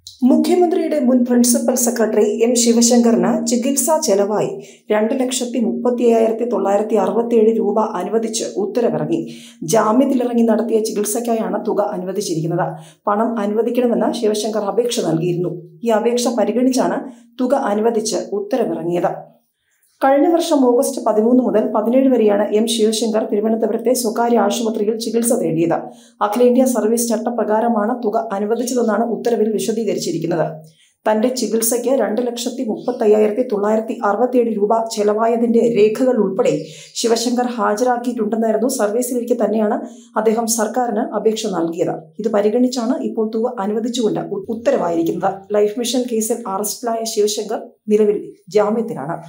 മുഖ്യമന്ത്രിയുടെ മുൻ principal secretary M ശിവശങ്കറിന് ചികിത്സാ ചെലവായി രണ്ട് ലക്ഷത്തി മുപ്പത്തി അയ്യായിരത്തി തൊള്ളായിരത്തി അറുപത്തിയേഴ് രൂപ അനുവദിച്ച് ഉത്തരവിറങ്ങി ജാമ്യത്തിലിറങ്ങി നടത്തിയ ചികിത്സയ്ക്കായാണ് തുക അനുവദിച്ചിരിക്കുന്നത് പണം അനുവദിക്കണമെന്ന് ശിവശങ്കർ അപേക്ഷ നൽകിയിരുന്നു ഈ അപേക്ഷ പരിഗണിച്ചാണ് തുക അനുവദിച്ച് ഉത്തരവിറങ്ങിയത് കഴിഞ്ഞ വർഷം ഓഗസ്റ്റ് പതിമൂന്ന് മുതൽ പതിനേഴ് വരെയാണ് എം ശിവശങ്കർ തിരുവനന്തപുരത്തെ സ്വകാര്യ ആശുപത്രിയിൽ ചികിത്സ തേടിയത് അഖിലേന്ത്യാ സർവീസ് ചട്ടപ്രകാരമാണ് തുക അനുവദിച്ചതെന്നാണ് ഉത്തരവിൽ വിശദീകരിച്ചിരിക്കുന്നത് തന്റെ ചികിത്സയ്ക്ക് രണ്ട് ലക്ഷത്തി മുപ്പത്തി അയ്യായിരത്തി തൊള്ളായിരത്തി അറുപത്തിയേഴ് രൂപ ചെലവായതിന്റെ രേഖകൾ ഉൾപ്പെടെ ശിവശങ്കർ ഹാജരാക്കിയിട്ടുണ്ടെന്നായിരുന്നു സർവീസിലേക്ക് തന്നെയാണ് അദ്ദേഹം സർക്കാരിന് അപേക്ഷ നൽകിയത് ഇത് പരിഗണിച്ചാണ് ഇപ്പോൾ തുക അനുവദിച്ചുകൊണ്ട് ഉ- ഉത്തരവായിരിക്കുന്നത് ലൈഫ് മിഷൻ കേസിൽ അറസ്റ്റിലായ ശിവശങ്കർ നിലവിൽ ജാമ്യത്തിലാണ്